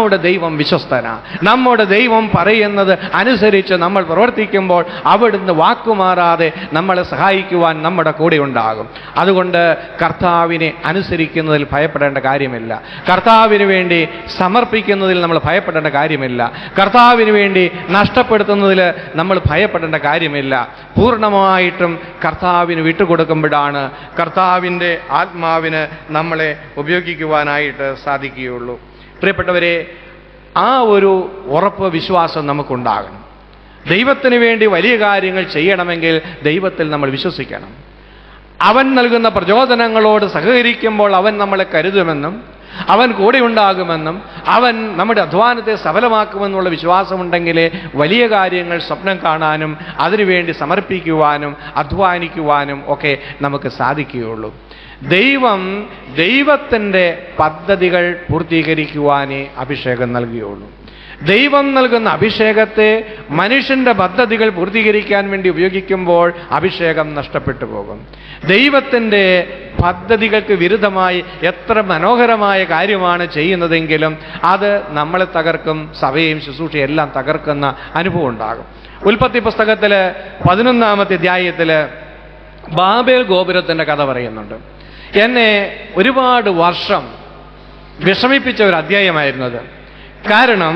നമ്മുടെ ദൈവം വിശ്വസ്തനാ നമ്മുടെ ദൈവം പറയുന്നത് അനുസരിച്ച് നമ്മൾ പ്രവർത്തിക്കുമ്പോൾ അവിടുന്ന് വാക്കുമാറാതെ നമ്മളെ സഹായിക്കുവാൻ നമ്മുടെ കൂടെ ഉണ്ടാകും അതുകൊണ്ട് കർത്താവിനെ അനുസരിക്കുന്നതിൽ ഭയപ്പെടേണ്ട കാര്യമില്ല കർത്താവിന് വേണ്ടി സമർപ്പിക്കുന്നതിൽ നമ്മൾ ഭയപ്പെടേണ്ട കാര്യമില്ല കർത്താവിന് വേണ്ടി നഷ്ടപ്പെടുത്തുന്നതിൽ നമ്മൾ ഭയപ്പെടേണ്ട കാര്യമില്ല പൂർണ്ണമായിട്ടും കർത്താവിന് വിട്ടുകൊടുക്കുമ്പോഴാണ് കർത്താവിൻ്റെ ആത്മാവിന് നമ്മളെ ഉപയോഗിക്കുവാനായിട്ട് സാധിക്കുകയുള്ളൂ പ്രിയപ്പെട്ടവരെ ആ ഒരു ഉറപ്പ് വിശ്വാസം നമുക്കുണ്ടാകണം ദൈവത്തിന് വേണ്ടി വലിയ കാര്യങ്ങൾ ചെയ്യണമെങ്കിൽ ദൈവത്തിൽ നമ്മൾ വിശ്വസിക്കണം അവൻ നൽകുന്ന പ്രചോദനങ്ങളോട് സഹകരിക്കുമ്പോൾ അവൻ നമ്മളെ കരുതുമെന്നും അവൻ കൂടെ ഉണ്ടാകുമെന്നും അവൻ നമ്മുടെ അധ്വാനത്തെ സഫലമാക്കുമെന്നുള്ള വിശ്വാസമുണ്ടെങ്കിലേ വലിയ കാര്യങ്ങൾ സ്വപ്നം കാണാനും അതിനുവേണ്ടി സമർപ്പിക്കുവാനും അധ്വാനിക്കുവാനും ഒക്കെ നമുക്ക് സാധിക്കുകയുള്ളൂ ദൈവം ദൈവത്തിൻ്റെ പദ്ധതികൾ പൂർത്തീകരിക്കുവാനേ അഭിഷേകം നൽകുകയുള്ളൂ ദൈവം നൽകുന്ന അഭിഷേകത്തെ മനുഷ്യന്റെ പദ്ധതികൾ പൂർത്തീകരിക്കാൻ വേണ്ടി ഉപയോഗിക്കുമ്പോൾ അഭിഷേകം നഷ്ടപ്പെട്ടു പോകും ദൈവത്തിൻ്റെ പദ്ധതികൾക്ക് വിരുദ്ധമായി എത്ര മനോഹരമായ കാര്യമാണ് ചെയ്യുന്നതെങ്കിലും അത് നമ്മളെ തകർക്കും സഭയും ശുശ്രൂഷയും എല്ലാം തകർക്കുന്ന അനുഭവം ഉണ്ടാകും ഉൽപ്പത്തി പുസ്തകത്തിൽ പതിനൊന്നാമത്തെ അധ്യായത്തിൽ ബാബേൽ ഗോപുരത്തിൻ്റെ കഥ പറയുന്നുണ്ട് എന്നെ ഒരുപാട് വർഷം വിഷമിപ്പിച്ച ഒരു അധ്യായമായിരുന്നു അത് കാരണം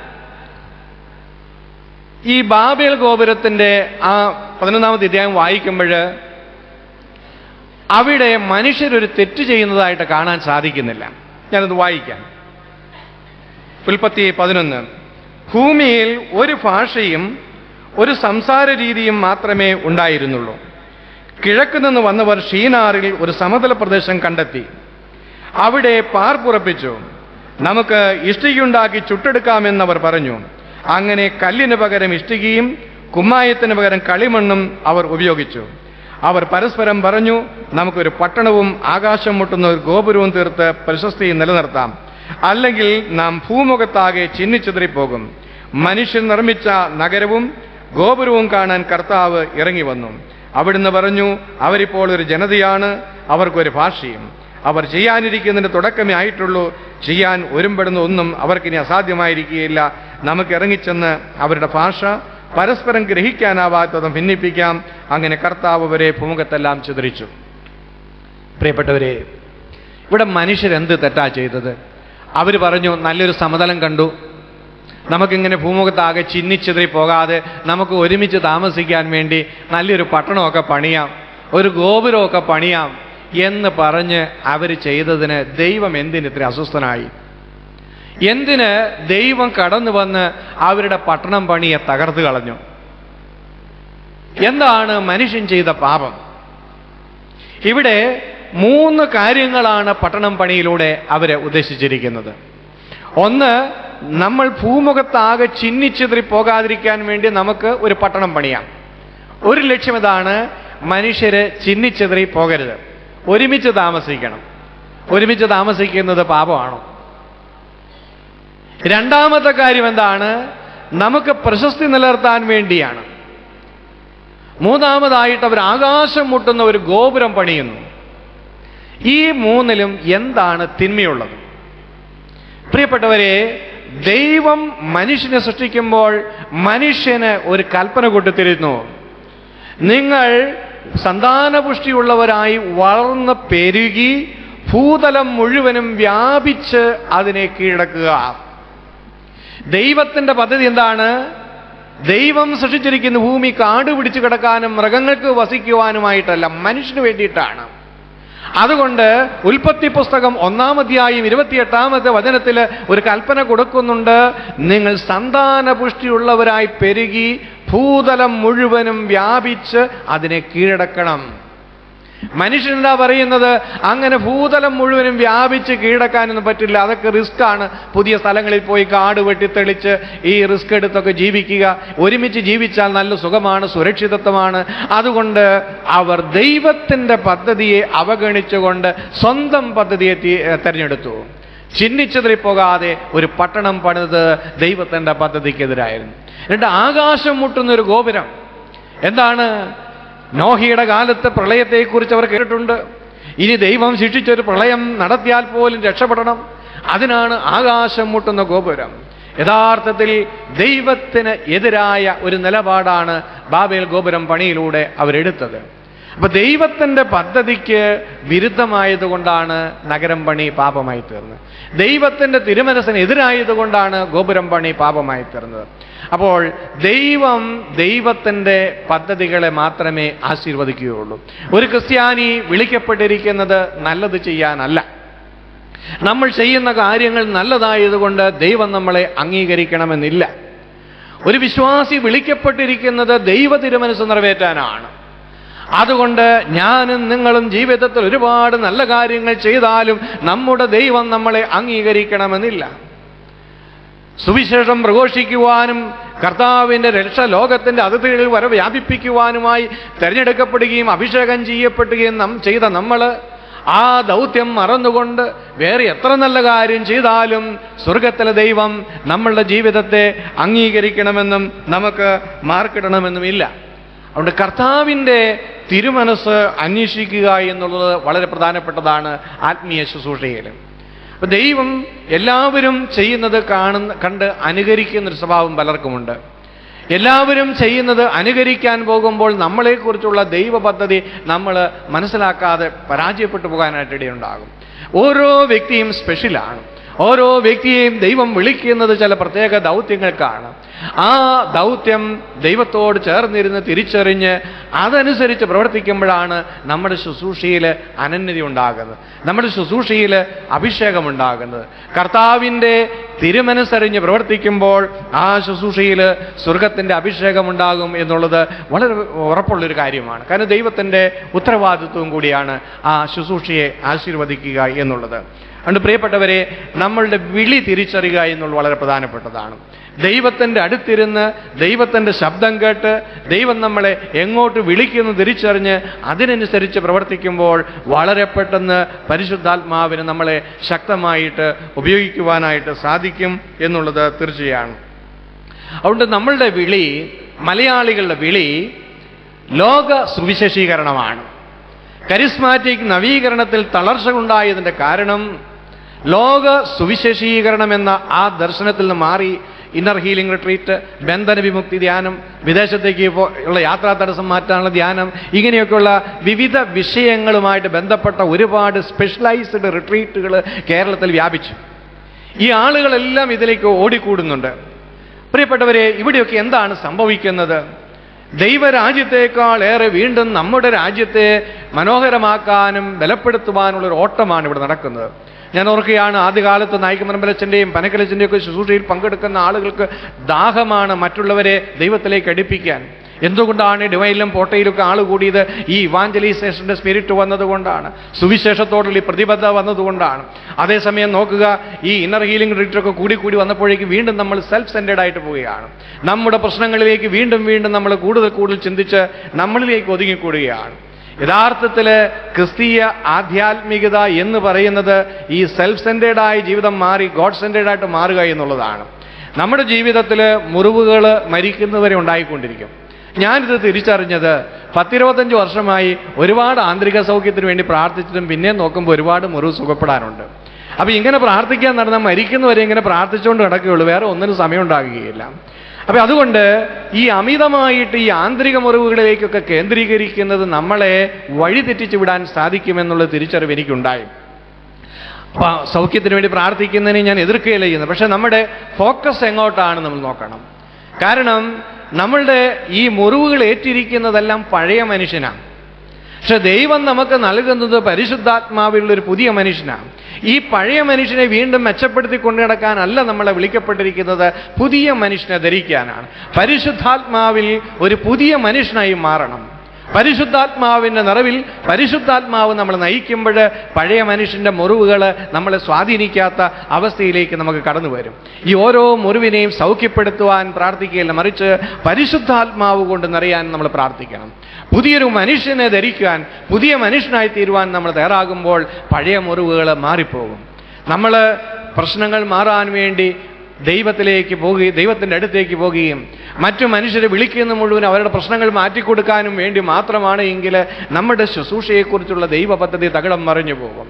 ഈ ബാബേൽ ഗോപുരത്തിൻ്റെ ആ പതിനൊന്നാമത്തെ അധ്യായം വായിക്കുമ്പോൾ അവിടെ മനുഷ്യരൊരു തെറ്റ് ചെയ്യുന്നതായിട്ട് കാണാൻ സാധിക്കുന്നില്ല ഞാനത് വായിക്കാം ഉൽപ്പത്തി പതിനൊന്ന് ഭൂമിയിൽ ഒരു ഭാഷയും ഒരു സംസാര രീതിയും മാത്രമേ ഉണ്ടായിരുന്നുള്ളൂ കിഴക്ക് നിന്ന് വന്നവർ ഷീനാറിൽ ഒരു സമതല പ്രദേശം കണ്ടെത്തി അവിടെ പാർപ്പുറപ്പിച്ചു നമുക്ക് ഇഷ്ടികയുണ്ടാക്കി ചുട്ടെടുക്കാമെന്നവർ പറഞ്ഞു അങ്ങനെ കല്ലിന് പകരം ഇഷ്ടികയും കുമ്മായത്തിന് പകരം കളിമണ്ണും അവർ ഉപയോഗിച്ചു അവർ പരസ്പരം പറഞ്ഞു നമുക്കൊരു പട്ടണവും ആകാശം മുട്ടുന്ന ഒരു ഗോപുരവും തീർത്ത് പ്രശസ്തി നിലനിർത്താം അല്ലെങ്കിൽ നാം ഭൂമുഖത്താകെ ചിന്നിച്ചിതറിപ്പോകും മനുഷ്യൻ നിർമ്മിച്ച നഗരവും ഗോപുരവും കാണാൻ കർത്താവ് ഇറങ്ങി വന്നു അവിടുന്ന് പറഞ്ഞു അവരിപ്പോൾ ഒരു ജനതയാണ് അവർക്കൊരു ഭാഷയും അവർ ചെയ്യാനിരിക്കുന്നതിന്റെ തുടക്കമേ ആയിട്ടുള്ളൂ ചെയ്യാൻ ഒരുമ്പെടുന്ന ഒന്നും അവർക്കിനി അസാധ്യമായിരിക്കുകയില്ല നമുക്ക് ഇറങ്ങിച്ചെന്ന് അവരുടെ ഭാഷ പരസ്പരം ഗ്രഹിക്കാനാവാത്തതും ഭിന്നിപ്പിക്കാം അങ്ങനെ കർത്താവ് വരെ ഭൂമുഖത്തെല്ലാം ചിതറിച്ചു പ്രിയപ്പെട്ടവരെ ഇവിടെ മനുഷ്യരെന്ത് തെറ്റാ ചെയ്തത് അവർ പറഞ്ഞു നല്ലൊരു സമതലം കണ്ടു നമുക്കിങ്ങനെ ഭൂമുഖത്താകെ ചിന്നിച്ചിതറി പോകാതെ നമുക്ക് ഒരുമിച്ച് താമസിക്കാൻ വേണ്ടി നല്ലൊരു പട്ടണമൊക്കെ പണിയാം ഒരു ഗോപുരമൊക്കെ പണിയാം എന്ന് പറഞ്ഞ് അവർ ചെയ്തതിന് ദൈവം എന്തിന് ഇത്ര അസ്വസ്ഥനായി എന്തിന് ദൈവം കടന്നു വന്ന് അവരുടെ പട്ടണം പണിയെ തകർത്ത് കളഞ്ഞു എന്താണ് മനുഷ്യൻ ചെയ്ത പാപം ഇവിടെ മൂന്ന് കാര്യങ്ങളാണ് പട്ടണം പണിയിലൂടെ അവരെ ഉദ്ദേശിച്ചിരിക്കുന്നത് ഒന്ന് നമ്മൾ ഭൂമുഖത്താകെ ചിന്നിച്ചിതറി പോകാതിരിക്കാൻ വേണ്ടി നമുക്ക് ഒരു പട്ടണം പണിയാം ഒരു ലക്ഷ്യം ഇതാണ് മനുഷ്യര് ചിന്നിച്ചിതറി പോകരുത് ഒരുമിച്ച് താമസിക്കണം ഒരുമിച്ച് താമസിക്കുന്നത് പാപമാണോ രണ്ടാമത്തെ കാര്യം എന്താണ് നമുക്ക് പ്രശസ്തി നിലനിർത്താൻ വേണ്ടിയാണ് മൂന്നാമതായിട്ട് അവർ ആകാശം മുട്ടുന്ന ഒരു ഗോപുരം പണിയുന്നു ഈ മൂന്നിലും എന്താണ് തിന്മയുള്ളത് പ്രിയപ്പെട്ടവരെ ദൈവം മനുഷ്യനെ സൃഷ്ടിക്കുമ്പോൾ മനുഷ്യന് ഒരു കൽപ്പന കൊടുത്തിരുന്നു നിങ്ങൾ സന്താനപുഷ്ടിയുള്ളവരായി വളർന്ന് പെരുകി ഭൂതലം മുഴുവനും വ്യാപിച്ച് അതിനെ കീഴടക്കുക ദൈവത്തിന്റെ പദ്ധതി എന്താണ് ദൈവം സൃഷ്ടിച്ചിരിക്കുന്ന ഭൂമി കാട് പിടിച്ചു കിടക്കാനും മൃഗങ്ങൾക്ക് വസിക്കുവാനുമായിട്ടല്ല മനുഷ്യന് വേണ്ടിയിട്ടാണ് അതുകൊണ്ട് ഉൽപ്പത്തി പുസ്തകം ഒന്നാം അധ്യായം ഇരുപത്തിയെട്ടാമത്തെ വചനത്തിൽ ഒരു കൽപ്പന കൊടുക്കുന്നുണ്ട് നിങ്ങൾ സന്താന പുഷ്ടിയുള്ളവരായി പെരുകി ഭൂതലം മുഴുവനും വ്യാപിച്ച് അതിനെ കീഴടക്കണം മനുഷ്യൻ എന്താ പറയുന്നത് അങ്ങനെ ഭൂതലം മുഴുവനും വ്യാപിച്ച് കീഴടക്കാനൊന്നും പറ്റില്ല അതൊക്കെ റിസ്ക് ആണ് പുതിയ സ്ഥലങ്ങളിൽ പോയി കാട് വെട്ടിത്തെളിച്ച് ഈ റിസ്ക് എടുത്തൊക്കെ ജീവിക്കുക ഒരുമിച്ച് ജീവിച്ചാൽ നല്ല സുഖമാണ് സുരക്ഷിതത്വമാണ് അതുകൊണ്ട് അവർ ദൈവത്തിൻ്റെ പദ്ധതിയെ അവഗണിച്ചുകൊണ്ട് സ്വന്തം പദ്ധതിയെ തി- തെരഞ്ഞെടുത്തു ചിഹ്നിച്ചതിൽ പോകാതെ ഒരു പട്ടണം പണിത് ദൈവത്തിൻ്റെ പദ്ധതിക്കെതിരായിരുന്നു രണ്ട് ആകാശം മുട്ടുന്ന ഒരു ഗോപുരം എന്താണ് നോഹിയുടെ കാലത്ത് പ്രളയത്തെക്കുറിച്ച് അവർ കേട്ടിട്ടുണ്ട് ഇനി ദൈവം ശിക്ഷിച്ചൊരു പ്രളയം നടത്തിയാൽ പോലും രക്ഷപ്പെടണം അതിനാണ് ആകാശം മുട്ടുന്ന ഗോപുരം യഥാർത്ഥത്തിൽ ദൈവത്തിന് എതിരായ ഒരു നിലപാടാണ് ബാബേൽ ഗോപുരം പണിയിലൂടെ അവരെടുത്തത് അപ്പൊ ദൈവത്തിന്റെ പദ്ധതിക്ക് വിരുദ്ധമായതുകൊണ്ടാണ് നഗരം പണി പാപമായി തീർന്നത് ദൈവത്തിന്റെ തിരുമനസ്സിന് എതിരായതുകൊണ്ടാണ് ഗോപുരം പണി പാപമായി തീർന്നത് അപ്പോൾ ദൈവം ദൈവത്തിന്റെ പദ്ധതികളെ മാത്രമേ ആശീർവദിക്കുകയുള്ളൂ ഒരു ക്രിസ്ത്യാനി വിളിക്കപ്പെട്ടിരിക്കുന്നത് നല്ലത് ചെയ്യാനല്ല നമ്മൾ ചെയ്യുന്ന കാര്യങ്ങൾ നല്ലതായതുകൊണ്ട് ദൈവം നമ്മളെ അംഗീകരിക്കണമെന്നില്ല ഒരു വിശ്വാസി വിളിക്കപ്പെട്ടിരിക്കുന്നത് ദൈവ തിരുമനസ് നിറവേറ്റാനാണ് അതുകൊണ്ട് ഞാനും നിങ്ങളും ജീവിതത്തിൽ ഒരുപാട് നല്ല കാര്യങ്ങൾ ചെയ്താലും നമ്മുടെ ദൈവം നമ്മളെ അംഗീകരിക്കണമെന്നില്ല സുവിശേഷം പ്രഘോഷിക്കുവാനും കർത്താവിൻ്റെ രക്ഷ ലോകത്തിൻ്റെ അതിഥികളിൽ വരെ വ്യാപിപ്പിക്കുവാനുമായി തിരഞ്ഞെടുക്കപ്പെടുകയും അഭിഷേകം ചെയ്യപ്പെടുകയും നം ചെയ്ത നമ്മൾ ആ ദൗത്യം മറന്നുകൊണ്ട് വേറെ എത്ര നല്ല കാര്യം ചെയ്താലും സ്വർഗത്തിലെ ദൈവം നമ്മളുടെ ജീവിതത്തെ അംഗീകരിക്കണമെന്നും നമുക്ക് മാർക്കിടണമെന്നും ഇല്ല അതുകൊണ്ട് കർത്താവിൻ്റെ തിരുമനസ് അന്വേഷിക്കുക എന്നുള്ളത് വളരെ പ്രധാനപ്പെട്ടതാണ് ആത്മീയ ശുശ്രൂഷയിൽ അപ്പൊ ദൈവം എല്ലാവരും ചെയ്യുന്നത് കാണുന്ന കണ്ട് അനുകരിക്കുന്ന ഒരു സ്വഭാവം പലർക്കുമുണ്ട് എല്ലാവരും ചെയ്യുന്നത് അനുകരിക്കാൻ പോകുമ്പോൾ നമ്മളെക്കുറിച്ചുള്ള ദൈവ പദ്ധതി നമ്മൾ മനസ്സിലാക്കാതെ പരാജയപ്പെട്ടു പോകാനായിട്ട് ഇടയുണ്ടാകും ഓരോ വ്യക്തിയും സ്പെഷ്യലാണ് ഓരോ വ്യക്തിയെയും ദൈവം വിളിക്കുന്നത് ചില പ്രത്യേക ദൗത്യങ്ങൾക്കാണ് ആ ദൗത്യം ദൈവത്തോട് ചേർന്നിരുന്ന് തിരിച്ചറിഞ്ഞ് അതനുസരിച്ച് പ്രവർത്തിക്കുമ്പോഴാണ് നമ്മുടെ ശുശ്രൂഷയിൽ അനന്യത ഉണ്ടാകുന്നത് നമ്മുടെ ശുശ്രൂഷയിൽ അഭിഷേകം ഉണ്ടാകുന്നത് കർത്താവിൻ്റെ തിരുമനസ്സറിഞ്ഞ് പ്രവർത്തിക്കുമ്പോൾ ആ ശുശ്രൂഷയിൽ സ്വർഗത്തിൻ്റെ അഭിഷേകം ഉണ്ടാകും എന്നുള്ളത് വളരെ ഉറപ്പുള്ളൊരു കാര്യമാണ് കാരണം ദൈവത്തിൻ്റെ ഉത്തരവാദിത്വം കൂടിയാണ് ആ ശുശ്രൂഷയെ ആശീർവദിക്കുക എന്നുള്ളത് അതുകൊണ്ട് പ്രിയപ്പെട്ടവരെ നമ്മളുടെ വിളി തിരിച്ചറിയുക എന്നുള്ളത് വളരെ പ്രധാനപ്പെട്ടതാണ് ദൈവത്തിൻ്റെ അടുത്തിരുന്ന് ദൈവത്തിൻ്റെ ശബ്ദം കേട്ട് ദൈവം നമ്മളെ എങ്ങോട്ട് വിളിക്കുന്നു തിരിച്ചറിഞ്ഞ് അതിനനുസരിച്ച് പ്രവർത്തിക്കുമ്പോൾ വളരെ പെട്ടെന്ന് പരിശുദ്ധാത്മാവിന് നമ്മളെ ശക്തമായിട്ട് ഉപയോഗിക്കുവാനായിട്ട് സാധിക്കും എന്നുള്ളത് തീർച്ചയാണ് അതുകൊണ്ട് നമ്മളുടെ വിളി മലയാളികളുടെ വിളി ലോക സുവിശേഷീകരണമാണ് കരിസ്മാറ്റിക് നവീകരണത്തിൽ തളർച്ച ഉണ്ടായതിൻ്റെ കാരണം ലോക സുവിശേഷീകരണം എന്ന ആ ദർശനത്തിൽ നിന്ന് മാറി ഇന്നർ ഹീലിംഗ് റിട്രീറ്റ് ബന്ധന വിമുക്തി ധ്യാനം വിദേശത്തേക്ക് പോ- ഉള്ള യാത്രാ തടസ്സം മാറ്റാനുള്ള ധ്യാനം ഇങ്ങനെയൊക്കെയുള്ള വിവിധ വിഷയങ്ങളുമായിട്ട് ബന്ധപ്പെട്ട ഒരുപാട് സ്പെഷ്യലൈസ്ഡ് റിട്രീറ്റുകൾ കേരളത്തിൽ വ്യാപിച്ചു ഈ ആളുകളെല്ലാം ഇതിലേക്ക് ഓടിക്കൂടുന്നുണ്ട് പ്രിയപ്പെട്ടവരെ ഇവിടെയൊക്കെ എന്താണ് സംഭവിക്കുന്നത് ദൈവരാജ്യത്തേക്കാൾ ഏറെ വീണ്ടും നമ്മുടെ രാജ്യത്തെ മനോഹരമാക്കാനും ബലപ്പെടുത്തുവാനുള്ള ഒരു ഓട്ടമാണ് ഇവിടെ നടക്കുന്നത് ഞാൻ ഓർക്കുകയാണ് ആദ്യകാലത്ത് നായികമരമ്പലച്ചൻ്റെയും പനക്കലച്ചൻ്റെയും ഒക്കെ ശുശ്രൂഷയിൽ പങ്കെടുക്കുന്ന ആളുകൾക്ക് ദാഹമാണ് മറ്റുള്ളവരെ ദൈവത്തിലേക്ക് അടുപ്പിക്കാൻ എന്തുകൊണ്ടാണ് ഡിവൈനിലും പോട്ടയിലൊക്കെ ആൾ കൂടിയത് ഈ ഇവാഞ്ചലൈസേഷൻ്റെ സ്പിരിറ്റ് വന്നതുകൊണ്ടാണ് സുവിശേഷത്തോടുള്ള ഈ പ്രതിബദ്ധത വന്നതുകൊണ്ടാണ് അതേസമയം നോക്കുക ഈ ഇന്നർ ഹീലിംഗ് റിട്രീറ്റൊക്കെ കൂടി കൂടി വന്നപ്പോഴേക്ക് വീണ്ടും നമ്മൾ സെൽഫ് സെൻറ്റേഡ് ആയിട്ട് പോവുകയാണ് നമ്മുടെ പ്രശ്നങ്ങളിലേക്ക് വീണ്ടും വീണ്ടും നമ്മൾ കൂടുതൽ കൂടുതൽ ചിന്തിച്ച് നമ്മളിലേക്ക് ഒതുങ്ങിക്കൂടുകയാണ് യഥാർത്ഥത്തിൽ ക്രിസ്തീയ ആധ്യാത്മികത എന്ന് പറയുന്നത് ഈ സെൽഫ് സെൻറ്റേഡായ ജീവിതം മാറി ഗോഡ് സെൻറ്റേഡായിട്ട് മാറുക എന്നുള്ളതാണ് നമ്മുടെ ജീവിതത്തിൽ മുറിവുകൾ മരിക്കുന്നവരെ ഉണ്ടായിക്കൊണ്ടിരിക്കും ഞാനിത് തിരിച്ചറിഞ്ഞത് പത്തിരുപത്തഞ്ച് വർഷമായി ഒരുപാട് ആന്തരിക സൗഖ്യത്തിന് വേണ്ടി പ്രാർത്ഥിച്ചിട്ടും പിന്നെ നോക്കുമ്പോൾ ഒരുപാട് മുറിവ് സുഖപ്പെടാനുണ്ട് അപ്പോൾ ഇങ്ങനെ പ്രാർത്ഥിക്കാൻ നടന്നാൽ മരിക്കുന്നവരെ ഇങ്ങനെ പ്രാർത്ഥിച്ചുകൊണ്ട് നടക്കുകയുള്ളൂ വേറെ ഒന്നിനും സമയം ഉണ്ടാകുകയില്ല അപ്പൊ അതുകൊണ്ട് ഈ അമിതമായിട്ട് ഈ ആന്തരിക മുറിവുകളിലേക്കൊക്കെ കേന്ദ്രീകരിക്കുന്നത് നമ്മളെ വഴിതെറ്റിച്ചു വിടാൻ സാധിക്കുമെന്നുള്ള തിരിച്ചറിവ് എനിക്കുണ്ടായി അപ്പൊ സൗഖ്യത്തിന് വേണ്ടി പ്രാർത്ഥിക്കുന്നതിനെ ഞാൻ എതിർക്കുകയില്ല ചെയ്യുന്നത് പക്ഷെ നമ്മുടെ ഫോക്കസ് എങ്ങോട്ടാണ് നമ്മൾ നോക്കണം കാരണം നമ്മളുടെ ഈ മുറിവുകൾ ഏറ്റിരിക്കുന്നതെല്ലാം പഴയ മനുഷ്യനാണ് പക്ഷെ ദൈവം നമുക്ക് നൽകുന്നത് പരിശുദ്ധാത്മാവിലുള്ള ഒരു പുതിയ മനുഷ്യനാണ് ഈ പഴയ മനുഷ്യനെ വീണ്ടും മെച്ചപ്പെടുത്തി കൊണ്ടു നടക്കാനല്ല നമ്മളെ വിളിക്കപ്പെട്ടിരിക്കുന്നത് പുതിയ മനുഷ്യനെ ധരിക്കാനാണ് പരിശുദ്ധാത്മാവിൽ ഒരു പുതിയ മനുഷ്യനായി മാറണം പരിശുദ്ധാത്മാവിൻ്റെ നിറവിൽ പരിശുദ്ധാത്മാവ് നമ്മൾ നയിക്കുമ്പോൾ പഴയ മനുഷ്യൻ്റെ മുറിവുകൾ നമ്മളെ സ്വാധീനിക്കാത്ത അവസ്ഥയിലേക്ക് നമുക്ക് കടന്നു വരും ഈ ഓരോ മുറിവിനെയും സൗഖ്യപ്പെടുത്തുവാൻ പ്രാർത്ഥിക്കുകയില്ല മറിച്ച് പരിശുദ്ധാത്മാവ് കൊണ്ട് നിറയാൻ നമ്മൾ പ്രാർത്ഥിക്കണം പുതിയൊരു മനുഷ്യനെ ധരിക്കാൻ പുതിയ മനുഷ്യനായി തീരുവാൻ നമ്മൾ തയ്യാറാകുമ്പോൾ പഴയ മുറിവുകൾ മാറിപ്പോകും നമ്മൾ പ്രശ്നങ്ങൾ മാറാൻ വേണ്ടി ദൈവത്തിലേക്ക് പോകുകയും ദൈവത്തിൻ്റെ അടുത്തേക്ക് പോകുകയും മറ്റു മനുഷ്യരെ വിളിക്കുന്ന മുഴുവൻ അവരുടെ പ്രശ്നങ്ങൾ മാറ്റിക്കൊടുക്കാനും വേണ്ടി മാത്രമാണ് എങ്കിൽ നമ്മുടെ ശുശ്രൂഷയെക്കുറിച്ചുള്ള ദൈവ പദ്ധതി തകിടം മറിഞ്ഞു പോകും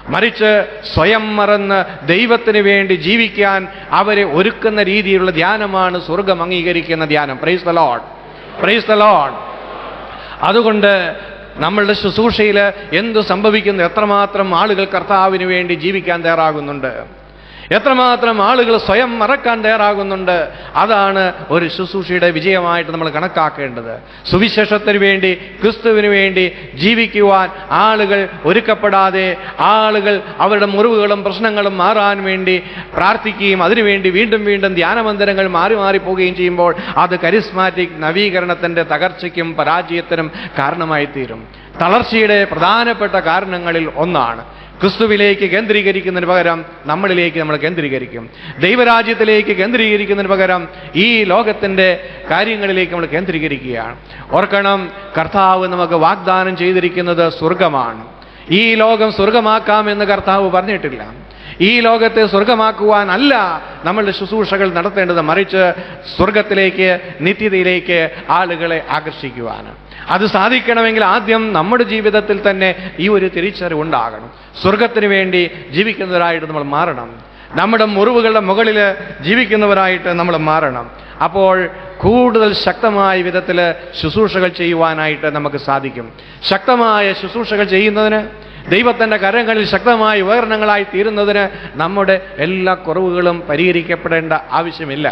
മറിച്ച് സ്വയം മറന്ന് ദൈവത്തിന് വേണ്ടി ജീവിക്കാൻ അവരെ ഒരുക്കുന്ന രീതിയിലുള്ള ധ്യാനമാണ് സ്വർഗം അംഗീകരിക്കുന്ന ധ്യാനം praise the Lord praise the Lord അതുകൊണ്ട് നമ്മളുടെ ശുശ്രൂഷയിൽ എന്ത് സംഭവിക്കുന്നു എത്രമാത്രം ആളുകൾ കർത്താവിന് വേണ്ടി ജീവിക്കാൻ തയ്യാറാകുന്നുണ്ട് എത്രമാത്രം ആളുകൾ സ്വയം മറക്കാൻ തയ്യാറാകുന്നുണ്ട് അതാണ് ഒരു ശുശ്രൂഷയുടെ വിജയമായിട്ട് നമ്മൾ കണക്കാക്കേണ്ടത് സുവിശേഷത്തിന് വേണ്ടി ക്രിസ്തുവിന് വേണ്ടി ജീവിക്കുവാൻ ആളുകൾ ഒരുക്കപ്പെടാതെ ആളുകൾ അവരുടെ മുറിവുകളും പ്രശ്നങ്ങളും മാറാൻ വേണ്ടി പ്രാർത്ഥിക്കുകയും അതിനുവേണ്ടി വീണ്ടും വീണ്ടും ധ്യാനമന്ദിരങ്ങൾ മാറി മാറി പോവുകയും ചെയ്യുമ്പോൾ അത് കരിസ്മാറ്റിക് നവീകരണത്തിൻ്റെ തകർച്ചയ്ക്കും പരാജയത്തിനും കാരണമായി തീരും തളർച്ചയുടെ പ്രധാനപ്പെട്ട കാരണങ്ങളിൽ ഒന്നാണ് ക്രിസ്തുവിലേക്ക് കേന്ദ്രീകരിക്കുന്നതിന് പകരം നമ്മളിലേക്ക് നമ്മൾ കേന്ദ്രീകരിക്കും ദൈവരാജ്യത്തിലേക്ക് കേന്ദ്രീകരിക്കുന്നതിന് പകരം ഈ ലോകത്തിൻ്റെ കാര്യങ്ങളിലേക്ക് നമ്മൾ കേന്ദ്രീകരിക്കുകയാണ് ഓർക്കണം കർത്താവ് നമുക്ക് വാഗ്ദാനം ചെയ്തിരിക്കുന്നത് സ്വർഗമാണ് ഈ ലോകം സ്വർഗമാക്കാമെന്ന് കർത്താവ് പറഞ്ഞിട്ടില്ല ഈ ലോകത്തെ സ്വർഗമാക്കുവാനല്ല നമ്മളുടെ ശുശ്രൂഷകൾ നടത്തേണ്ടത് മറിച്ച് സ്വർഗത്തിലേക്ക് നിത്യതയിലേക്ക് ആളുകളെ ആകർഷിക്കുവാൻ അത് സാധിക്കണമെങ്കിൽ ആദ്യം നമ്മുടെ ജീവിതത്തിൽ തന്നെ ഈ ഒരു തിരിച്ചറിവുണ്ടാകണം സ്വർഗത്തിന് വേണ്ടി ജീവിക്കുന്നവരായിട്ട് നമ്മൾ മാറണം നമ്മുടെ മുറിവുകളുടെ മുകളിൽ ജീവിക്കുന്നവരായിട്ട് നമ്മൾ മാറണം അപ്പോൾ കൂടുതൽ ശക്തമായ വിധത്തിൽ ശുശ്രൂഷകൾ ചെയ്യുവാനായിട്ട് നമുക്ക് സാധിക്കും ശക്തമായ ശുശ്രൂഷകൾ ചെയ്യുന്നതിന് ദൈവത്തിൻ്റെ കരങ്ങളിൽ ശക്തമായ ഉപകരണങ്ങളായി തീരുന്നതിന് നമ്മുടെ എല്ലാ കുറവുകളും പരിഹരിക്കപ്പെടേണ്ട ആവശ്യമില്ല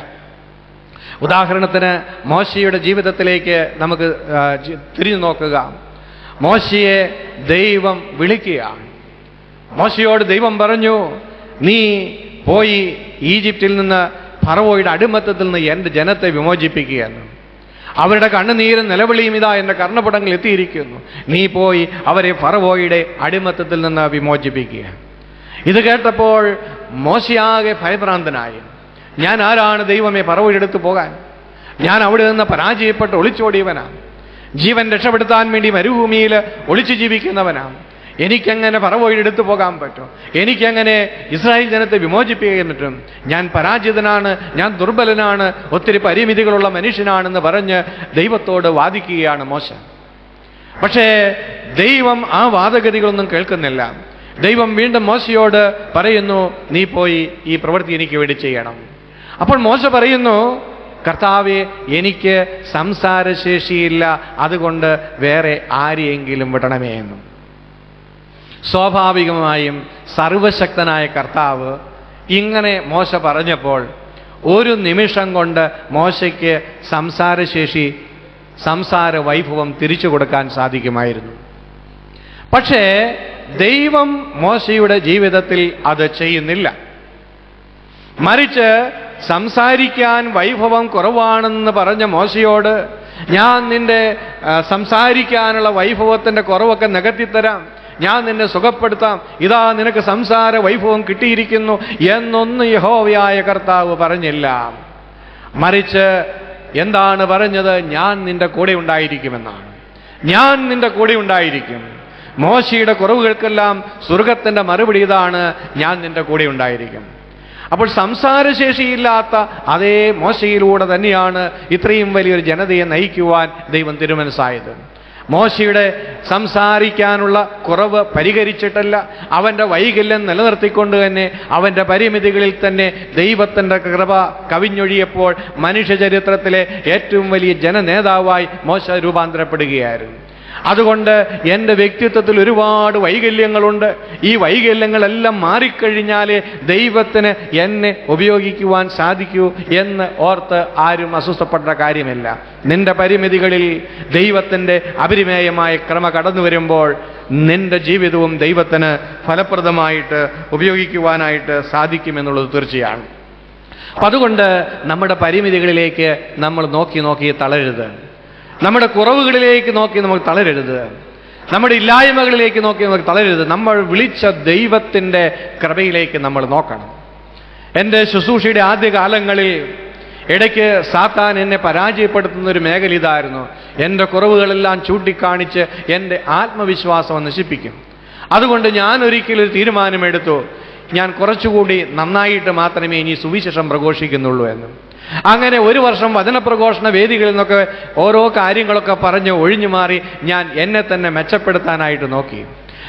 ഉദാഹരണത്തിന് മോശയുടെ ജീവിതത്തിലേക്ക് നമുക്ക് ആ, ജി- തിരിഞ്ഞു നോക്കുക മോശയെ ദൈവം വിളിക്കുകയാണ് മോശയോട് ദൈവം പറഞ്ഞു നീ പോയി ഈജിപ്തിൽ നിന്ന് ഫറവോയുടെ അടിമത്തത്തിൽ നിന്ന് എൻ്റെ ജനത്തെ വിമോചിപ്പിക്കുകയെന്ന് അവരുടെ കണ്ണുനീരും നിലവിളിയും ഇതാ എൻ്റെ കർണപടങ്ങൾ എത്തിയിരിക്കുന്നു നീ പോയി അവരെ ഫറവോയുടെ അടിമത്തത്തിൽ നിന്ന് വിമോചിപ്പിക്കുക ഇത് കേട്ടപ്പോൾ മോശയാകെ ഭയഭ്രാന്തനായി ഞാൻ ആരാണ് ദൈവമേ പറവോയുടെ അടുത്ത് പോകാൻ ഞാൻ അവിടെ നിന്ന് പരാജയപ്പെട്ട് ഒളിച്ചോടിയവനാണ് ജീവൻ രക്ഷപ്പെടുത്താൻ വേണ്ടി മരുഭൂമിയിൽ ഒളിച്ചു ജീവിക്കുന്നവനാണ് എനിക്കെങ്ങനെ പറവോയുടെ അടുത്ത് പോകാൻ പറ്റും എനിക്കെങ്ങനെ ഇസ്രായേൽ ജനത്തെ വിമോചിപ്പിക്കാൻ പറ്റും ഞാൻ പരാജിതനാണ് ഞാൻ ദുർബലനാണ് ഒത്തിരി പരിമിതികളുള്ള മനുഷ്യനാണെന്ന് പറഞ്ഞ് ദൈവത്തോട് വാദിക്കുകയാണ് മോശ പക്ഷേ ദൈവം ആ വാദഗതികളൊന്നും കേൾക്കുന്നില്ല ദൈവം വീണ്ടും മോശയോട് പറയുന്നു നീ പോയി ഈ പ്രവൃത്തി എനിക്ക് വേണ്ടി ചെയ്യണം അപ്പോൾ മോശ പറയുന്നു കർത്താവെ എനിക്ക് സംസാരശേഷിയില്ല അതുകൊണ്ട് വേറെ ആരെയെങ്കിലും വിടണമേ എന്നും സ്വാഭാവികമായും സർവശക്തനായ കർത്താവ് ഇങ്ങനെ മോശ പറഞ്ഞപ്പോൾ ഒരു നിമിഷം കൊണ്ട് മോശയ്ക്ക് സംസാരശേഷി സംസാര വൈഭവം തിരിച്ചു കൊടുക്കാൻ സാധിക്കുമായിരുന്നു പക്ഷേ ദൈവം മോശയുടെ ജീവിതത്തിൽ അത് ചെയ്യുന്നില്ല മറിച്ച് സംസാരിക്കാൻ വൈഭവം കുറവാണെന്ന് പറഞ്ഞ മോശയോട് ഞാൻ നിന്റെ ആ, സംസാരിക്കാനുള്ള വൈഭവത്തിൻ്റെ കുറവൊക്കെ നികത്തിത്തരാം ഞാൻ നിന്നെ സുഖപ്പെടുത്താം ഇതാ നിനക്ക് സംസാര വൈഭവം കിട്ടിയിരിക്കുന്നു എന്നൊന്നും യഹോവയായ കർത്താവ് പറഞ്ഞില്ല മറിച്ച് എന്താണ് പറഞ്ഞത് ഞാൻ നിന്റെ കൂടെ ഉണ്ടായിരിക്കുമെന്നാണ് ഞാൻ നിന്റെ കൂടെ ഉണ്ടായിരിക്കും മോശയുടെ കുറവുകൾക്കെല്ലാം സ്വർഗത്തിൻ്റെ മറുപടി ഇതാണ് ഞാൻ നിന്റെ കൂടെ ഉണ്ടായിരിക്കും അപ്പോൾ സംസാരശേഷിയില്ലാത്ത അതേ മോശയിലൂടെ തന്നെയാണ് ഇത്രയും വലിയൊരു ജനതയെ നയിക്കുവാൻ ദൈവം തിരുമനസ്സായത് മോശയുടെ സംസാരിക്കാനുള്ള കുറവ് പരിഹരിച്ചിട്ടല്ല അവൻ്റെ വൈകല്യം നിലനിർത്തിക്കൊണ്ട് തന്നെ അവൻ്റെ പരിമിതികളിൽ തന്നെ ദൈവത്തിൻ്റെ കൃപ കവിഞ്ഞൊഴിയപ്പോൾ മനുഷ്യചരിത്രത്തിലെ ഏറ്റവും വലിയ ജനനേതാവായി മോശ രൂപാന്തരപ്പെടുകയായിരുന്നു അതുകൊണ്ട് എൻ്റെ വ്യക്തിത്വത്തിൽ ഒരുപാട് വൈകല്യങ്ങളുണ്ട് ഈ വൈകല്യങ്ങളെല്ലാം മാറിക്കഴിഞ്ഞാലേ ദൈവത്തിന് എന്നെ ഉപയോഗിക്കുവാൻ സാധിക്കൂ എന്ന് ഓർത്ത് ആരും അസ്വസ്ഥപ്പെട്ട കാര്യമില്ല നിന്റെ പരിമിതികളിൽ ദൈവത്തിൻ്റെ അപരിമേയമായ ക്രമ കടന്നു വരുമ്പോൾ നിന്റെ ജീവിതവും ദൈവത്തിന് ഫലപ്രദമായിട്ട് ഉപയോഗിക്കുവാനായിട്ട് സാധിക്കുമെന്നുള്ളത് തീർച്ചയാണ് അപ്പം അതുകൊണ്ട് നമ്മുടെ പരിമിതികളിലേക്ക് നമ്മൾ നോക്കി നോക്കി തളരരുത് നമ്മുടെ കുറവുകളിലേക്ക് നോക്കി നമുക്ക് തളരരുത് നമ്മുടെ ഇല്ലായ്മകളിലേക്ക് നോക്കി നമുക്ക് തളരരുത് നമ്മൾ വിളിച്ച ദൈവത്തിൻ്റെ കൃപയിലേക്ക് നമ്മൾ നോക്കണം എൻ്റെ ശുശ്രൂഷയുടെ ആദ്യകാലങ്ങളിൽ ഇടയ്ക്ക് സാത്താൻ എന്നെ പരാജയപ്പെടുത്തുന്ന ഒരു മേഖല ഇതായിരുന്നു എൻ്റെ കുറവുകളെല്ലാം ചൂണ്ടിക്കാണിച്ച് എൻ്റെ ആത്മവിശ്വാസം നശിപ്പിക്കും അതുകൊണ്ട് ഞാൻ ഒരിക്കലും ഒരു തീരുമാനമെടുത്തു ഞാൻ കുറച്ചുകൂടി നന്നായിട്ട് മാത്രമേ ഇനി സുവിശേഷം പ്രഘോഷിക്കുന്നുള്ളൂ എന്ന് അങ്ങനെ ഒരു വർഷം വചനപ്രഘോഷണ വേദികളിൽ നിന്നൊക്കെ ഓരോ കാര്യങ്ങളൊക്കെ പറഞ്ഞ് ഒഴിഞ്ഞു മാറി ഞാൻ എന്നെ തന്നെ മെച്ചപ്പെടുത്താനായിട്ട് നോക്കി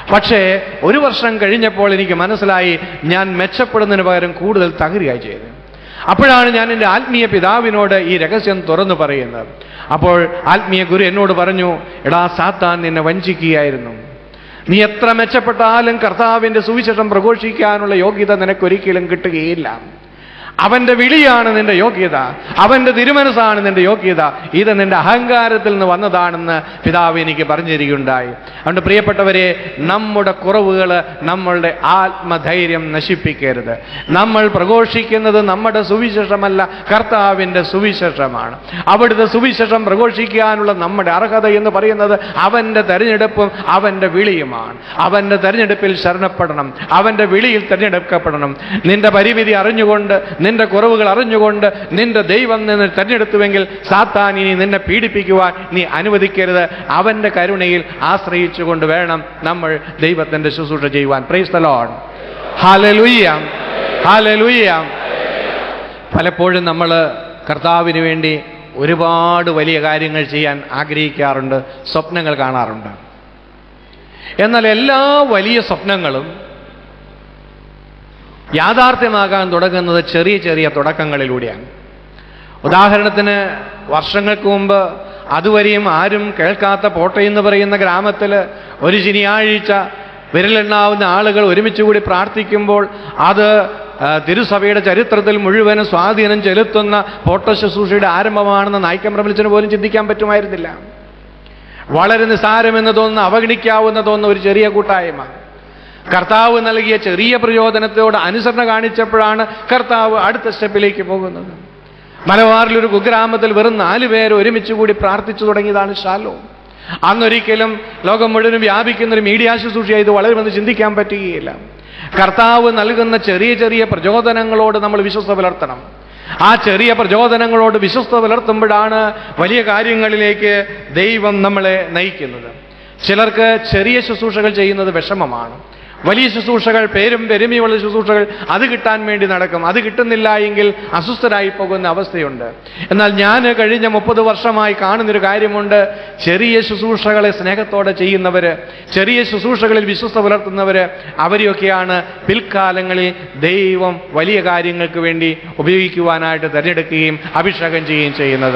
പക്ഷേ ഒരു വർഷം കഴിഞ്ഞപ്പോൾ എനിക്ക് മനസ്സിലായി ഞാൻ മെച്ചപ്പെടുന്നതിന് പകരം കൂടുതൽ തകരുകയായി ചെയ്തത് അപ്പോഴാണ് ഞാൻ എൻ്റെ ആത്മീയ പിതാവിനോട് ഈ രഹസ്യം തുറന്നു പറയുന്നത് അപ്പോൾ ആത്മീയ ഗുരു എന്നോട് പറഞ്ഞു എടാ സാത്താൻ നിന്നെ വഞ്ചിക്കുകയായിരുന്നു നീ എത്ര മെച്ചപ്പെട്ടാലും കർത്താവിൻ്റെ സുവിശേഷം പ്രഘോഷിക്കാനുള്ള യോഗ്യത നിനക്കൊരിക്കലും കിട്ടുകയില്ല അവന്റെ വിളിയാണ് നിന്റെ യോഗ്യത അവന്റെ തിരുമനസ്സാണ് നിന്റെ യോഗ്യത ഇത് നിന്റെ അഹങ്കാരത്തിൽ നിന്ന് വന്നതാണെന്ന് പിതാവ് എനിക്ക് പറഞ്ഞിരിക്കുകയുണ്ടായി അതുകൊണ്ട് പ്രിയപ്പെട്ടവരെ നമ്മുടെ കുറവുകൾ നമ്മളുടെ ആത്മധൈര്യം നശിപ്പിക്കരുത് നമ്മൾ പ്രഘോഷിക്കുന്നത് നമ്മുടെ സുവിശേഷമല്ല കർത്താവിൻ്റെ സുവിശേഷമാണ് അവിടുത്തെ സുവിശേഷം പ്രഘോഷിക്കാനുള്ള നമ്മുടെ അർഹത എന്ന് പറയുന്നത് അവൻ്റെ തെരഞ്ഞെടുപ്പും അവൻ്റെ വിളിയുമാണ് അവൻ്റെ തെരഞ്ഞെടുപ്പിൽ ശരണപ്പെടണം അവൻ്റെ വിളിയിൽ തിരഞ്ഞെടുക്കപ്പെടണം നിന്റെ പരിമിതി അറിഞ്ഞുകൊണ്ട് നിന്റെ കുറവുകൾ അറിഞ്ഞുകൊണ്ട് നിന്റെ ദൈവം നിന്നെ തെരഞ്ഞെടുത്തുവെങ്കിൽ സാത്താൻ ഇനി നിന്നെ പീഡിപ്പിക്കുവാൻ നീ അനുവദിക്കരുത് അവൻ്റെ കരുണയിൽ ആശ്രയിച്ചുകൊണ്ട് വേണം നമ്മൾ ദൈവത്തിൻ്റെ ശുശ്രൂഷ ചെയ്യുവാൻ പ്രൈസ് ദ ലോർഡ് ഹാലലുയ്യ ഹാലലുയ്യ പലപ്പോഴും നമ്മൾ കർത്താവിന് വേണ്ടി ഒരുപാട് വലിയ കാര്യങ്ങൾ ചെയ്യാൻ ആഗ്രഹിക്കാറുണ്ട് സ്വപ്നങ്ങൾ കാണാറുണ്ട് എന്നാൽ എല്ലാ വലിയ സ്വപ്നങ്ങളും യാഥാർത്ഥ്യമാകാൻ തുടങ്ങുന്നത് ചെറിയ ചെറിയ തുടക്കങ്ങളിലൂടെയാണ് ഉദാഹരണത്തിന് വർഷങ്ങൾക്ക് മുമ്പ് അതുവരെയും ആരും കേൾക്കാത്ത പോട്ട എന്ന് പറയുന്ന ഗ്രാമത്തിൽ ഒരു ശനിയാഴ്ച വിരലെണ്ണാവുന്ന ആളുകൾ ഒരുമിച്ച് കൂടി പ്രാർത്ഥിക്കുമ്പോൾ അത് ആ, തിരുസഭയുടെ ചരിത്രത്തിൽ മുഴുവനും സ്വാധീനം ചെലുത്തുന്ന പോട്ട ശുശ്രൂഷയുടെ ആരംഭമാണെന്ന് നായിക്കം പ്രബലിച്ചിന് പോലും ചിന്തിക്കാൻ പറ്റുമായിരുന്നില്ല വളരെ നിസാരമെന്ന് തോന്നുന്ന അവഗണിക്കാവുന്ന തോന്നുന്ന ഒരു ചെറിയ കൂട്ടായ്മ കർത്താവ് നൽകിയ ചെറിയ പ്രചോദനത്തോട് അനുസരണ കാണിച്ചപ്പോഴാണ് കർത്താവ് അടുത്ത സ്റ്റെപ്പിലേക്ക് പോകുന്നത് മലബാറിലൊരു കുഗ്രാമത്തിൽ വെറും നാല് പേര് ഒരുമിച്ച് കൂടി പ്രാർത്ഥിച്ചു തുടങ്ങിയതാണ് ഷാലോ അന്നൊരിക്കലും ലോകം മുഴുവനും വ്യാപിക്കുന്ന ഒരു മീഡിയ ശുശ്രൂഷ ഇത് വളരുമെന്ന് ചിന്തിക്കാൻ പറ്റുകയില്ല കർത്താവ് നൽകുന്ന ചെറിയ ചെറിയ പ്രചോദനങ്ങളോട് നമ്മൾ വിശ്വസ്ത പുലർത്തണം ആ ചെറിയ പ്രചോദനങ്ങളോട് വിശ്വസ്ത പുലർത്തുമ്പോഴാണ് വലിയ കാര്യങ്ങളിലേക്ക് ദൈവം നമ്മളെ നയിക്കുന്നത് ചിലർക്ക് ചെറിയ ശുശ്രൂഷകൾ ചെയ്യുന്നത് വിഷമമാണ് വലിയ ശുശ്രൂഷകൾ പേരും പെരുമയുള്ള ശുശ്രൂഷകൾ അത് കിട്ടാൻ വേണ്ടി നടക്കും അത് കിട്ടുന്നില്ല എങ്കിൽ അസ്വസ്ഥരായി പോകുന്ന അവസ്ഥയുണ്ട് എന്നാൽ ഞാൻ കഴിഞ്ഞ മുപ്പത് വർഷമായി കാണുന്നൊരു കാര്യമുണ്ട് ചെറിയ ശുശ്രൂഷകളെ സ്നേഹത്തോടെ ചെയ്യുന്നവര് ചെറിയ ശുശ്രൂഷകളിൽ വിശ്വസ്ത പുലർത്തുന്നവര് അവരെയൊക്കെയാണ് പിൽക്കാലങ്ങളിൽ ദൈവം വലിയ കാര്യങ്ങൾക്ക് വേണ്ടി ഉപയോഗിക്കുവാനായിട്ട് തിരഞ്ഞെടുക്കുകയും അഭിഷേകം ചെയ്യുകയും ചെയ്യുന്നത്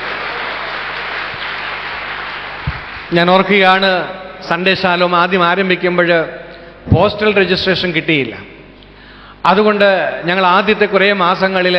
ഞാൻ ഓർക്കുകയാണ് സൺഡേ ശാലോം ആദ്യം ആരംഭിക്കുമ്പോൾ പോസ്റ്റൽ രജിസ്ട്രേഷൻ കിട്ടിയില്ല അതുകൊണ്ട് ഞങ്ങൾ ആദ്യത്തെ കുറേ മാസങ്ങളിൽ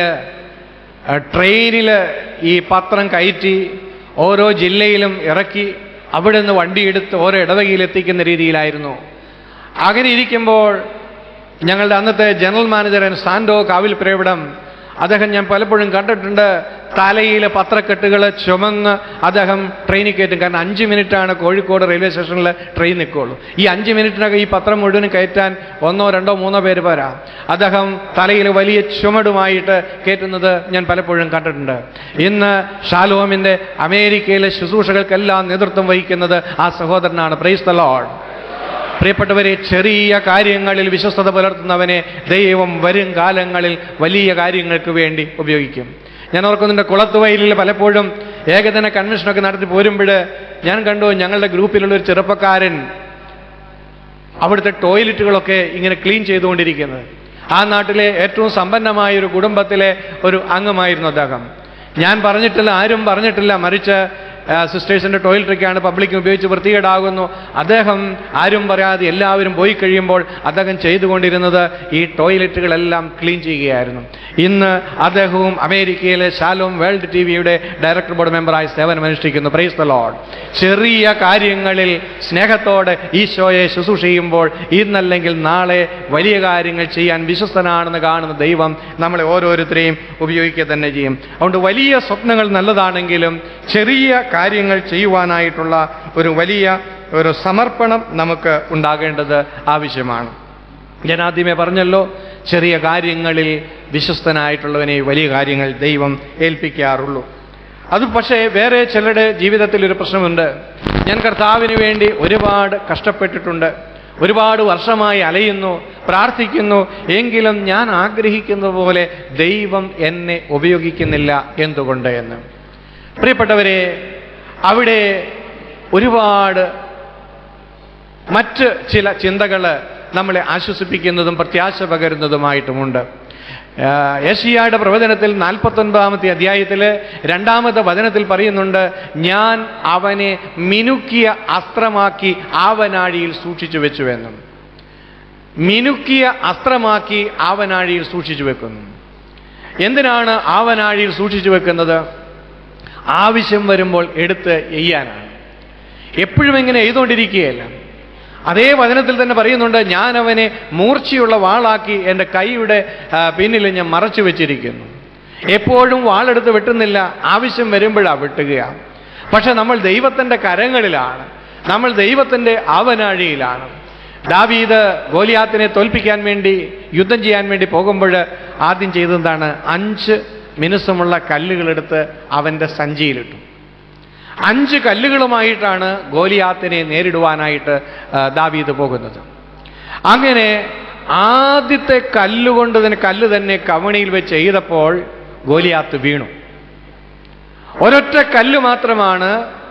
ട്രെയിനിൽ ഈ പത്രം കയറ്റി ഓരോ ജില്ലയിലും ഇറക്കി അവിടെ നിന്ന് വണ്ടിയെടുത്ത് ഓരോ ഇടവകയിൽ എത്തിക്കുന്ന രീതിയിലായിരുന്നു അങ്ങനെ ഇരിക്കുമ്പോൾ ഞങ്ങളുടെ അന്നത്തെ ജനറൽ മാനേജർ സാൻഡോ കാവിൽ പ്രേവിടം അദ്ദേഹം ഞാൻ പലപ്പോഴും കണ്ടിട്ടുണ്ട് തലയിൽ പത്രക്കെട്ടുകൾ ചുമന്ന് അദ്ദേഹം ട്രെയിനിൽ കയറ്റും കാരണം അഞ്ച് മിനിറ്റാണ് കോഴിക്കോട് റെയിൽവേ സ്റ്റേഷനിൽ ട്രെയിൻ നിൽക്കുള്ളൂ ഈ അഞ്ച് മിനിറ്റിനകം ഈ പത്രം മുഴുവനും കയറ്റാൻ ഒന്നോ രണ്ടോ മൂന്നോ പേര് പോരാ അദ്ദേഹം തലയിൽ വലിയ ചുമടുമായിട്ട് കയറ്റുന്നത് ഞാൻ പലപ്പോഴും കണ്ടിട്ടുണ്ട് ഇന്ന് ഷാലോമിൻ്റെ അമേരിക്കയിലെ ശുശ്രൂഷകൾക്കെല്ലാം നേതൃത്വം വഹിക്കുന്നത് ആ സഹോദരനാണ് പ്രൈസ് ദ ലോഡ് പ്രിയപ്പെട്ടവരെ ചെറിയ കാര്യങ്ങളിൽ വിശ്വസ്തത പുലർത്തുന്നവനെ ദൈവം വരും കാലങ്ങളിൽ വലിയ കാര്യങ്ങൾക്ക് വേണ്ടി ഉപയോഗിക്കും ഞാൻ ഓർക്കുന്നുണ്ട് കുളത്തുവയലിൽ പലപ്പോഴും ഏകദിന കൺവെൻഷനൊക്കെ നടത്തി പോരുമ്പോൾ ഞാൻ കണ്ടു ഞങ്ങളുടെ ഗ്രൂപ്പിലുള്ള ഒരു ചെറുപ്പക്കാരൻ അവിടുത്തെ ടോയ്ലറ്റുകളൊക്കെ ഇങ്ങനെ ക്ലീൻ ചെയ്തുകൊണ്ടിരിക്കുന്നത് ആ നാട്ടിലെ ഏറ്റവും സമ്പന്നമായ ഒരു കുടുംബത്തിലെ ഒരു അംഗമായിരുന്നു അദ്ദേഹം ഞാൻ പറഞ്ഞിട്ടില്ല ആരും പറഞ്ഞിട്ടില്ല മറിച്ച് സിസ്റ്റേഴ്സിൻ്റെ ടോയ്ലറ്റൊക്കെയാണ് പബ്ലിക് ഉപയോഗിച്ച് വൃത്തികേടാകുന്നു അദ്ദേഹം ആരും പറയാതെ എല്ലാവരും പോയി കഴിയുമ്പോൾ അദ്ദേഹം ചെയ്തുകൊണ്ടിരുന്നത് ഈ ടോയ്ലറ്റുകളെല്ലാം ക്ലീൻ ചെയ്യുകയായിരുന്നു ഇന്ന് അദ്ദേഹവും അമേരിക്കയിലെ ശാലോം വേൾഡ് ടി വിയുടെ ഡയറക്ടർ ബോർഡ് മെമ്പറായി സേവനമനുഷ്ഠിക്കുന്നു പ്രൈസ് ദ ലോഡ് ചെറിയ കാര്യങ്ങളിൽ സ്നേഹത്തോടെ ഈശോയെ ശുശ്രൂഷ ചെയ്യുമ്പോൾ ഇന്നല്ലെങ്കിൽ നാളെ വലിയ കാര്യങ്ങൾ ചെയ്യാൻ വിശ്വസ്തനാണെന്ന് കാണുന്ന ദൈവം നമ്മളെ ഓരോരുത്തരെയും ഉപയോഗിക്കുക തന്നെ ചെയ്യും അതുകൊണ്ട് വലിയ സ്വപ്നങ്ങൾ നല്ലതാണെങ്കിലും ചെറിയ കാര്യങ്ങൾ ചെയ്യുവാനായിട്ടുള്ള ഒരു വലിയ ഒരു സമർപ്പണം നമുക്ക് ഉണ്ടാകേണ്ടത് ആവശ്യമാണ് ഞാൻ ആദ്യമേ പറഞ്ഞല്ലോ ചെറിയ കാര്യങ്ങളിൽ വിശ്വസ്തനായിട്ടുള്ളവനെ വലിയ കാര്യങ്ങൾ ദൈവം ഏൽപ്പിക്കാറുള്ളൂ അത് പക്ഷേ വേറെ ചിലരുടെ ജീവിതത്തിൽ ഒരു പ്രശ്നമുണ്ട് ഞാൻ കർത്താവിന് വേണ്ടി ഒരുപാട് കഷ്ടപ്പെട്ടിട്ടുണ്ട് ഒരുപാട് വർഷമായി അലയുന്നു പ്രാർത്ഥിക്കുന്നു എങ്കിലും ഞാൻ ആഗ്രഹിക്കുന്നത് പോലെ ദൈവം എന്നെ ഉപയോഗിക്കുന്നില്ല എന്തുകൊണ്ട് എന്ന് പ്രിയപ്പെട്ടവരെ അവിടെ ഒരുപാട് മറ്റ് ചില ചിന്തകൾ നമ്മളെ ആശ്വസിപ്പിക്കുന്നതും പ്രത്യാശ പകരുന്നതുമായിട്ടുമുണ്ട് ആഹ് യെശയ്യായുടെ പ്രവചനത്തിൽ നാൽപ്പത്തൊൻപതാമത്തെ അധ്യായത്തിൽ രണ്ടാമത്തെ വചനത്തിൽ പറയുന്നുണ്ട് ഞാൻ അവനെ മിനുക്കിയ അസ്ത്രമാക്കി ആവനാഴിയിൽ സൂക്ഷിച്ചു വെച്ചുവെന്നും മിനുക്കിയ അസ്ത്രമാക്കി ആവനാഴിയിൽ സൂക്ഷിച്ചു വെക്കുന്നു എന്തിനാണ് ആവനാഴിയിൽ സൂക്ഷിച്ചു വെക്കുന്നത് ആവശ്യം വരുമ്പോൾ എടുത്ത് എയ്യാനാണ് എപ്പോഴും ഇങ്ങനെ എഴുതുകൊണ്ടിരിക്കുകയല്ല അതേ വചനത്തിൽ തന്നെ പറയുന്നുണ്ട് ഞാൻ അവനെ മൂർച്ചയുള്ള വാളാക്കി എൻ്റെ കൈയുടെ ആ, പിന്നിൽ ഞാൻ മറച്ചു വെച്ചിരിക്കുന്നു എപ്പോഴും വാളെടുത്ത് വെട്ടുന്നില്ല ആവശ്യം വരുമ്പോഴാണ് വെട്ടുകയാണ് പക്ഷെ നമ്മൾ ദൈവത്തിൻ്റെ കരങ്ങളിലാണ് നമ്മൾ ദൈവത്തിൻ്റെ ആവനാഴിയിലാണ് ദാവീദ് ഗോലിയാത്തിനെ തോൽപ്പിക്കാൻ വേണ്ടി യുദ്ധം ചെയ്യാൻ വേണ്ടി പോകുമ്പോൾ ആദ്യം ചെയ്തതെന്താണ് അഞ്ച് മിനുസമുള്ള കല്ലുകളെടുത്ത് അവൻ്റെ സഞ്ചിയിലിട്ടു അഞ്ച് കല്ലുകളുമായിട്ടാണ് ഗോലിയാത്തിനെ നേരിടുവാനായിട്ട് ആ, ദാവീദ് പോകുന്നത് അങ്ങനെ ആദ്യത്തെ കല്ലുകൊണ്ട് തന്നെ കല്ല് തന്നെ കവണിയിൽ വെച്ച് എയ്തപ്പോൾ ഗോലിയാത്ത് വീണു ഒരൊറ്റ കല്ല് മാത്രമാണ്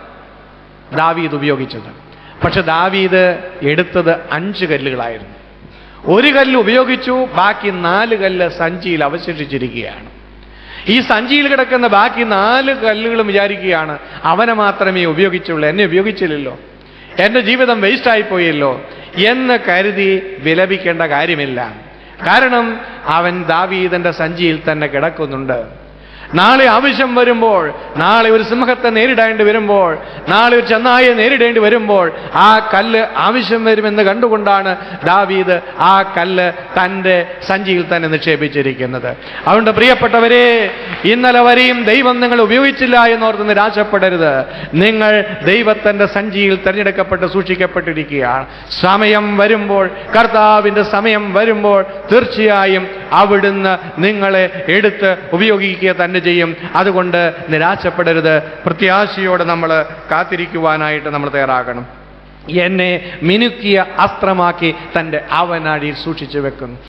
ദാവീദ് ഉപയോഗിച്ചത് പക്ഷെ ദാവീദ് എടുത്തത് അഞ്ച് കല്ലുകളായിരുന്നു ഒരു കല്ല് ഉപയോഗിച്ചു ബാക്കി നാല് കല്ല് സഞ്ചിയിൽ അവശേഷിച്ചിരിക്കുകയാണ് ഈ സഞ്ചിയിൽ കിടക്കുന്ന ബാക്കി നാല് കല്ലുകളും വിചാരിക്കുകയാണ് അവനെ മാത്രമേ ഉപയോഗിച്ചുള്ളൂ എന്നെ ഉപയോഗിച്ചില്ലല്ലോ എൻ്റെ ജീവിതം വേസ്റ്റായി പോയല്ലോ എന്ന് കരുതി വിലപിക്കേണ്ട കാര്യമില്ല കാരണം അവൻ ദാവീദന്റെ സഞ്ചിയിൽ തന്നെ കിടക്കുന്നുണ്ട് നാളെ ആവശ്യം വരുമ്പോൾ നാളെ ഒരു സിംഹത്തെ നേരിടേണ്ടി വരുമ്പോൾ നാളെ ഒരു ചെന്നായെ നേരിടേണ്ടി വരുമ്പോൾ ആ കല്ല് ആവശ്യം വരുമെന്ന് കണ്ടുകൊണ്ടാണ് ദാവീദ് ആ കല്ല് തൻ്റെ സഞ്ചിയിൽ തന്നെ നിക്ഷേപിച്ചിരിക്കുന്നത് അതുകൊണ്ട് പ്രിയപ്പെട്ടവരെ ഇന്നലെ വരെയും ദൈവം നിങ്ങൾ ഉപയോഗിച്ചില്ല എന്നോർത്ത് നിരാശപ്പെടരുത് നിങ്ങൾ ദൈവത്തിൻ്റെ സഞ്ചിയിൽ തിരഞ്ഞെടുക്കപ്പെട്ട് സൂക്ഷിക്കപ്പെട്ടിരിക്കുകയാണ് സമയം വരുമ്പോൾ കർത്താവിൻ്റെ സമയം വരുമ്പോൾ തീർച്ചയായും അവിടുന്ന് നിങ്ങളെ എടുത്ത് ഉപയോഗിക്കുക തന്നെ ചെയ്യും അതുകൊണ്ട് നിരാശപ്പെടരുത് പ്രത്യാശയോടെ നമ്മൾ കാത്തിരിക്കുവാനായിട്ട് നമ്മൾ തയ്യാറാകണം എന്നെ മിനുക്കിയ അസ്ത്രമാക്കി തൻ്റെ ആവനാഴിയിൽ സൂക്ഷിച്ചു വെക്കുന്നു